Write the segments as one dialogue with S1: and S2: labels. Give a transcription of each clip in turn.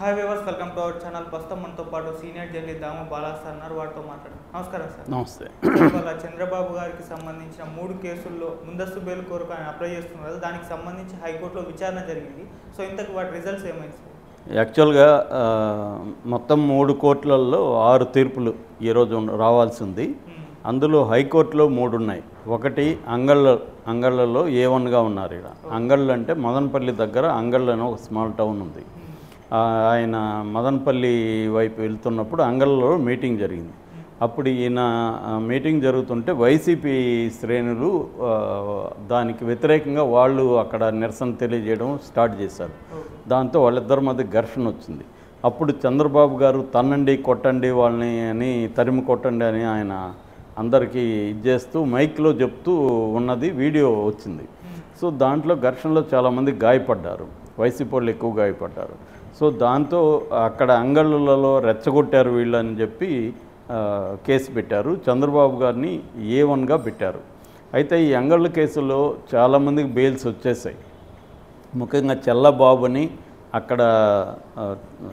S1: hi viewers welcome to our channel ప్రస్తుతం మనతో పాటు senior journalist Damu Bala sir ఉన్నారు వారితో మాట్లాడు నమస్కారం సార్
S2: నమస్తే
S1: ఇవాళ చంద్రబాబు గారికి సంబంధించిన మూడు కేసుల్లో ముందస్తు బెయిల్ కోరిక ఆయన అప్లై చేస్తున్నారు దానికి సంబంధించి హైకోర్టులో విచారణ జరిగింది సో ఇంతకు వాటి రిజల్ట్స్ ఏమైంది సార్
S2: యాక్చువల్గా ఆ, మొత్తం మూడు కోర్టులలో ఆరు తీర్పులు ఈరోజు ఉన్న- రావాల్సి ఉంది అందులో హైకోర్టులో మూడు ఉన్నాయి ఒకటి అంగళ్ళ అంగళ్ళలో ఏ వన్గా ఉన్నారు ఇక్కడ అంగళ్ళు అంటే మదనపల్లి దగ్గర అంగళ్ళు అని ఒక స్మాల్ టౌన్ ఉంది ఆ, ఆయన మదనపల్లి వైపు వెళ్తున్నప్పుడు అంగళ్ళలో మీటింగ్ జరిగింది అప్పుడు ఈయన ఆ, మీటింగ్ జరుగుతుంటే వైసీపీ శ్రేణులు ఆ, దానికి వ్యతిరేకంగా వాళ్ళు అక్కడ నిరసన తెలియజేయడం స్టార్ట్ చేశారు దాంతో వాళ్ళిద్దరి మధ్య ఘర్షణ వచ్చింది అప్పుడు చంద్రబాబు గారు తన్నండి కొట్టండి వాళ్ళని అని తరిమి కొట్టండి అని ఆయన అందరికీ ఇది చేస్తూ మైక్లో చెప్తూ ఉన్నది వీడియో వచ్చింది సో దాంట్లో ఘర్షణలో చాలామంది గాయపడ్డారు వైసీపీ వాళ్ళు ఎక్కువ గాయపడ్డారు సో దాంతో అక్కడ అంగళ్ళలో రెచ్చగొట్టారు వీళ్ళని చెప్పి ఆ, కేసు పెట్టారు చంద్రబాబు గారిని ఏ వన్గా పెట్టారు అయితే ఈ అంగళ్ళ కేసులో చాలామందికి బెయిల్స్ వచ్చేసాయి ముఖ్యంగా చెల్లబాబుని అక్కడ ఆ,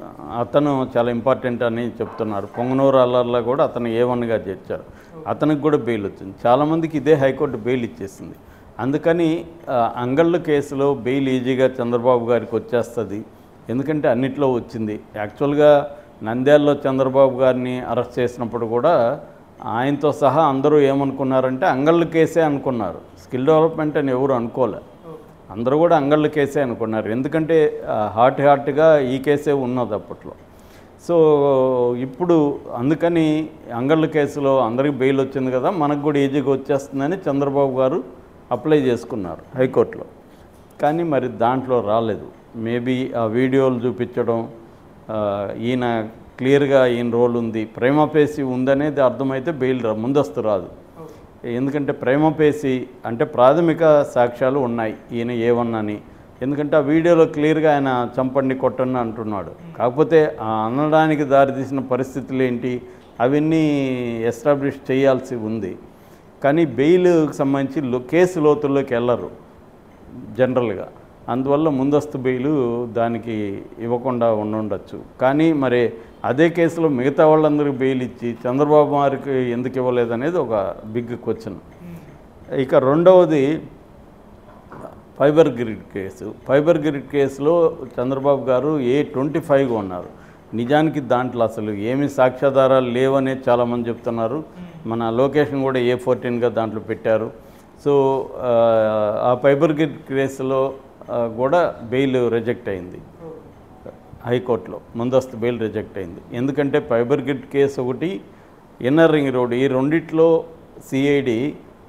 S2: అతను చాలా ఇంపార్టెంట్ అని చెప్తున్నారు పొంగనూరు అల్లర్లో కూడా అతను ఏ వన్గా చేర్చారు అతనికి కూడా బెయిల్ వచ్చింది చాలామందికి ఇదే హైకోర్టు బెయిల్ ఇచ్చేసింది అందుకని ఆ, అంగళ్ళు కేసులో బెయిల్ ఈజీగా చంద్రబాబు గారికి వచ్చేస్తుంది ఎందుకంటే అన్నిట్లో వచ్చింది యాక్చువల్గా నంద్యాలలో చంద్రబాబు గారిని అరెస్ట్ చేసినప్పుడు కూడా ఆయనతో సహా అందరూ ఏమనుకున్నారంటే అంగళ్ళు కేసే అనుకున్నారు స్కిల్ డెవలప్మెంట్ అని ఎవరు అనుకోలే అందరూ కూడా అంగళ్ళ కేసే అనుకున్నారు ఎందుకంటే ఆ, హాట్ హాట్గా ఈ కేసే ఉన్నది అప్పట్లో సో ఇప్పుడు అందుకని అంగళ్ళ కేసులో అందరికి బెయిల్ వచ్చింది కదా మనకు కూడా ఈజీగా వచ్చేస్తుందని చంద్రబాబు గారు అప్లై చేసుకున్నారు హైకోర్టులో కానీ మరి దాంట్లో రాలేదు మేబీ ఆ వీడియోలు చూపించడం ఆ, ఈయన క్లియర్గా ఈయన రోల్ ఉంది ప్రేమపేసి ఉందనేది అర్థమైతే బెయిల్ రా ముందస్తు రాదు ఎందుకంటే ప్రేమపేసి అంటే ప్రాథమిక సాక్ష్యాలు ఉన్నాయి ఈయన ఏమన్నని ఎందుకంటే ఆ వీడియోలో క్లియర్గా ఆయన చంపండి కొట్టండి అంటున్నాడు కాకపోతే ఆ అనడానికి దారితీసిన పరిస్థితులు ఏంటి అవన్నీ ఎస్టాబ్లిష్ చేయాల్సి ఉంది కానీ బెయిల్కి సంబంధించి లో- కేసు లోతుల్లోకి వెళ్ళరు జనరల్గా అందువల్ల ముందస్తు బెయిలు దానికి ఇవ్వకుండా ఉండుండొచ్చు కానీ మరి అదే కేసులో మిగతా వాళ్ళందరికీ బెయిల్ ఇచ్చి చంద్రబాబు గారికి ఎందుకు ఇవ్వలేదనేది ఒక బిగ్ క్వశ్చన్ ఇక రెండవది fibre grid case fibre grid కేసులో చంద్రబాబు గారు ఏ ట్వంటీ ఫైవ్గా ఉన్నారు నిజానికి దాంట్లో అసలు ఏమి సాక్ష్యాధారాలు లేవనే చాలామంది చెప్తున్నారు మన లొకేషన్ కూడా ఏ ఫోర్టీన్గా దాంట్లో పెట్టారు సో ఆ, ఆ ఫైబర్ గ్రిడ్ కేసులో ఆ, కూడా బెయిల్ రిజెక్ట్ అయింది హైకోర్టులో ముందస్తు బెయిల్ రిజెక్ట్ అయింది ఎందుకంటే ఫైబర్ గ్రిడ్ కేసు ఒకటి ఇన్నర్ రింగ్ రోడ్ ఈ రెండిట్లో సిఐడి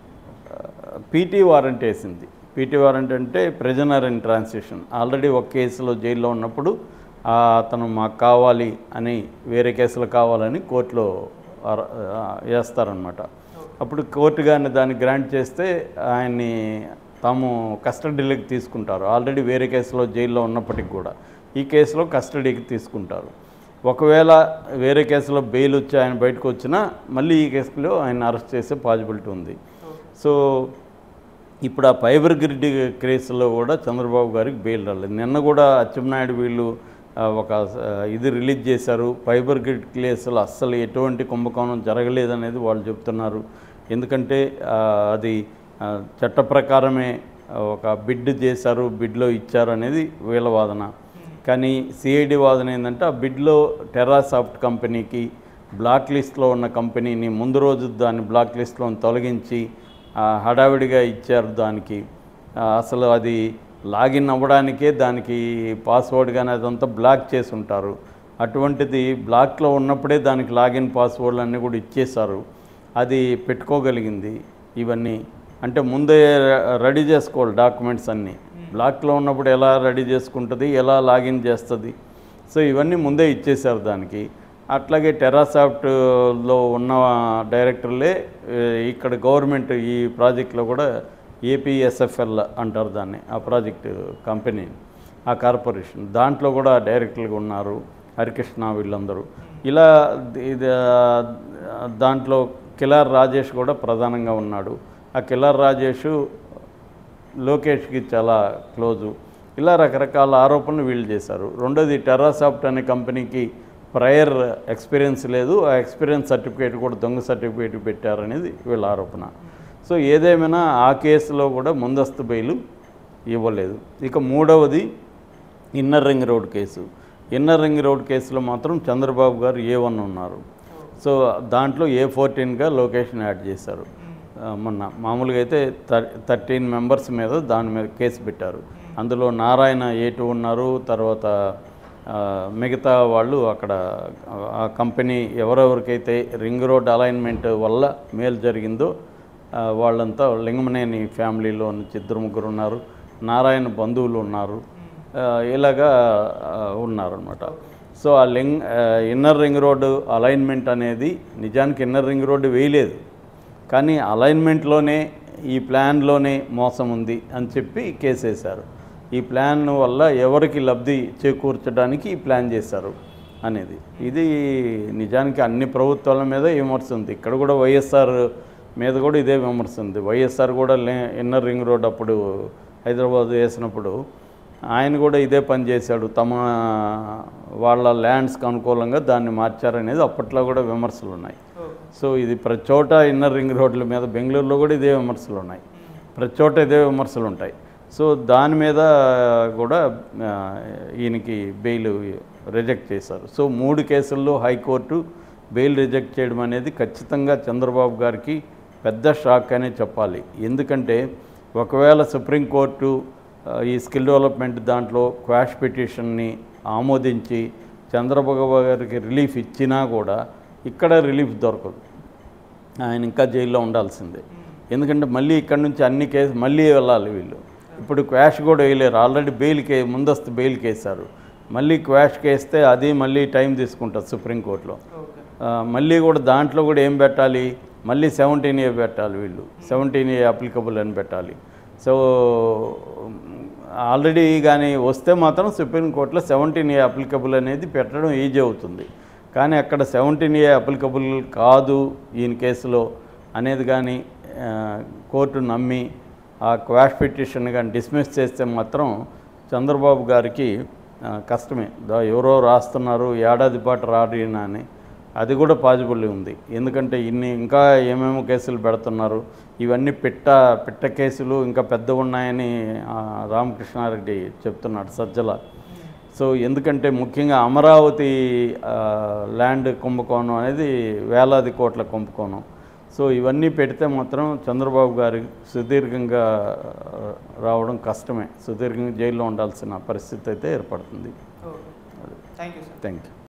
S2: పీటీ వారెంట్ వేసింది పీటీ వారెంట్ అంటే ప్రిజనర్ ఇన్ ట్రాన్సిషన్ ఆల్రెడీ ఒక కేసులో జైల్లో ఉన్నప్పుడు ఆ, అతను మాకు కావాలి అని వేరే కేసులు కావాలని కోర్టులో అర- ఆ, వేస్తారనమాట అప్పుడు కోర్టు కానీ దాన్ని గ్రాంట్ చేస్తే ఆయన్ని తాము కస్టడీలోకి తీసుకుంటారు ఆల్రెడీ వేరే కేసులో జైల్లో ఉన్నప్పటికి కూడా ఈ కేసులో కస్టడీకి తీసుకుంటారు ఒకవేళ వేరే కేసులో బెయిల్ వచ్చి ఆయన బయటకు వచ్చినా మళ్ళీ ఈ కేసులో ఆయన అరెస్ట్ చేసే పాసిబిలిటీ ఉంది సో ఇప్పుడు ఆ ఫైబర్ గ్రిడ్ కేసులో కూడా చంద్రబాబు గారికి బెయిల్ రాలేదు నిన్న కూడా అచ్చెన్నాయుడు వీళ్ళు ఆ, ఒక ఆ, ఇది రిలీజ్ చేశారు ఫైబర్ గ్రిడ్ కేసులో అస్సలు ఎటువంటి కుంభకోణం జరగలేదనేది వాళ్ళు చెప్తున్నారు ఎందుకంటే ఆ, అది ఆ, చట్ట ప్రకారమే ఒక బిడ్ చేశారు బిడ్లో ఇచ్చారు అనేది వీళ్ళ వాదన కానీ సిఐడి వాదన ఏంటంటే ఆ బిడ్లో టెరాసాఫ్ట్ కంపెనీకి బ్లాక్ లిస్ట్లో ఉన్న కంపెనీని ముందు రోజు దాన్ని బ్లాక్ లిస్ట్లో తొలగించి ఆ, హడావిడిగా ఇచ్చారు దానికి ఆ, అసలు అది లాగిన్ అవ్వడానికే దానికి పాస్వర్డ్ కానీ అదంతా బ్లాక్ చేసి ఉంటారు అటువంటిది బ్లాక్లో ఉన్నప్పుడే దానికి లాగిన్ పాస్వర్డ్లు అన్నీ కూడా ఇచ్చేశారు అది పెట్టుకోగలిగింది ఇవన్నీ అంటే ముందే రెడీ చేసుకోవాలి డాక్యుమెంట్స్ అన్నీ బ్లాక్లో ఉన్నప్పుడు ఎలా రెడీ చేసుకుంటుంది ఎలా లాగిన్ చేస్తుంది సో ఇవన్నీ ముందే ఇచ్చేశారు దానికి అట్లాగే టెరాసాఫ్ట్లో ఉన్న డైరెక్టర్లే ఏ, ఇక్కడ గవర్నమెంట్ ఈ ప్రాజెక్ట్లో కూడా ఏపీఎస్ఎఫ్ఎల్ అంటారు దాన్ని ఆ ప్రాజెక్ట్ కంపెనీ ఆ కార్పొరేషన్ దాంట్లో కూడా డైరెక్టర్లుగా ఉన్నారు హరికృష్ణ వీళ్ళందరూ ఇలా ఇది ఆ, దాంట్లో కిలార్ రాజేష్ కూడా ప్రధానంగా ఉన్నాడు ఆ కిలార్ రాజేష్ లోకేష్కి చాలా క్లోజు ఇలా రకరకాల ఆరోపణలు వీళ్ళు చేశారు రెండోది టెర్రాసాఫ్ట్ అనే కంపెనీకి ప్రయర్ ఎక్స్పీరియన్స్ లేదు ఆ ఎక్స్పీరియన్స్ సర్టిఫికేట్ కూడా దొంగ సర్టిఫికేట్ పెట్టారనేది వీళ్ళ ఆరోపణ సో ఏదేమైనా ఆ కేసులో కూడా ముందస్తు బెయిలు ఇవ్వలేదు ఇక మూడవది inner ring road case inner ring road కేసులో మాత్రం చంద్రబాబు గారు ఏ వన్ ఉన్నారు సో దాంట్లో ఏ ఫోర్టీన్గా లొకేషన్ యాడ్ చేశారు ఆ, మొన్న మామూలుగా అయితే థర్టీన్ మెంబర్స్ మీద దాని మీద కేసు పెట్టారు అందులో నారాయణ ఏ టూ ఉన్నారు తర్వాత ఆ, మిగతా వాళ్ళు అక్కడ ఆ కంపెనీ ఎవరెవరికైతే రింగ్ రోడ్ అలైన్మెంట్ వల్ల మేలు జరిగిందో ఆ, వాళ్ళంతా లింగమనేని ఫ్యామిలీలో నుంచి ఇద్దరు ముగ్గురు ఉన్నారు నారాయణ బంధువులు ఉన్నారు ఆ, ఇలాగా ఉన్నారనమాట సో ఆ లింగ్ ఆ, ఇన్నర్ రింగ్ రోడ్డు అలైన్మెంట్ అనేది నిజానికి ఇన్నర్ రింగ్ రోడ్డు వేయలేదు కానీ అలైన్మెంట్లోనే ఈ ప్లాన్లోనే మోసం ఉంది అని చెప్పి కేసు వేశారు ఈ ప్లాన్ వల్ల ఎవరికి లబ్ధి చేకూర్చడానికి ఈ ప్లాన్ చేశారు అనేది ఇది నిజానికి అన్ని ప్రభుత్వాల మీద విమర్శ ఉంది ఇక్కడ కూడా వైఎస్ఆర్ మీద కూడా ఇదే విమర్శ ఉంది వైఎస్ఆర్ కూడా లే ఇన్నర్ రింగ్ రోడ్ అప్పుడు హైదరాబాద్ వేసినప్పుడు ఆయన కూడా ఇదే పని చేశాడు తమ వాళ్ళ ల్యాండ్స్కి అనుకూలంగా దాన్ని మార్చారనేది అప్పట్లో కూడా విమర్శలు ఉన్నాయి
S1: ఓకే
S2: సో ఇది ప్రతి చోట ఇన్నర్ రింగ్ రోడ్ల మీద బెంగళూరులో కూడా ఇదే విమర్శలు ఉన్నాయి ప్రతి చోట ఇదే విమర్శలు ఉంటాయి సో దాని మీద కూడా ఆ, ఈయనకి బెయిల్ రిజెక్ట్ చేశారు సో మూడు కేసుల్లో హైకోర్టు బెయిల్ రిజెక్ట్ చేయడం అనేది ఖచ్చితంగా చంద్రబాబు గారికి పెద్ద షాక్ అనే చెప్పాలి ఎందుకంటే ఒకవేళ సుప్రీంకోర్టు ఆ, ఈ స్కిల్ డెవలప్మెంట్ దాంట్లో క్వాష్ పిటిషన్ని ఆమోదించి చంద్రబాబు గారికి రిలీఫ్ ఇచ్చినా కూడా ఇక్కడ రిలీఫ్ దొరకదు ఆయన ఇంకా జైల్లో ఉండాల్సిందే ఎందుకంటే మళ్ళీ ఇక్కడ నుంచి అన్ని కేసు మళ్ళీ వెళ్ళాలి వీళ్ళు ఇప్పుడు క్వాష్ కూడా వేయలేరు ఆల్రెడీ బెయిల్ కే ముందస్తు బెయిల్ కేసారు మళ్ళీ క్వాష్ కేస్తే అది మళ్ళీ టైం తీసుకుంటుంది సుప్రీంకోర్టులో
S1: ఓకే
S2: ఆ, మళ్ళీ కూడా దాంట్లో కూడా ఏం పెట్టాలి మళ్ళీ సెవెంటీన్ ఏ పెట్టాలి వీళ్ళు సెవెంటీన్ ఏ అప్లికబుల్ అని పెట్టాలి సో ఆల్రెడీ కానీ వస్తే మాత్రం సుప్రీంకోర్టులో సెవెంటీన్ ఏ అప్లికబుల్ అనేది పెట్టడం ఈజీ అవుతుంది కానీ అక్కడ సెవెంటీన్ ఏ అప్లికబుల్ కాదు ఈయన కేసులో అనేది కానీ ఆ, కోర్టు నమ్మి ఆ క్వాష్ పిటిషన్ కానీ డిస్మిస్ చేస్తే మాత్రం చంద్రబాబు గారికి ఆ, కష్టమే దా- ఎవరో రాస్తున్నారు ఏడాది పాటు రాడినా అని అది కూడా పాజిబుల్ ఉంది ఎందుకంటే ఇన్ని ఇంకా ఏమేమో కేసులు పెడుతున్నారు ఇవన్నీ పిట్ట పిట్ట కేసులు ఇంకా పెద్ద ఉన్నాయని ఆ, రామకృష్ణారెడ్డి చెప్తున్నాడు సజ్జల సో ఎందుకంటే ముఖ్యంగా అమరావతి ఆ, ల్యాండ్ కుంభకోణం అనేది వేలాది కోట్ల కుంభకోణం సో ఇవన్నీ పెడితే మాత్రం చంద్రబాబు గారి సుదీర్ఘంగా ఆ, రావడం కష్టమే సుదీర్ఘంగా జైల్లో ఉండాల్సిన పరిస్థితి అయితే ఏర్పడుతుంది
S1: okay thank you sir
S2: thank you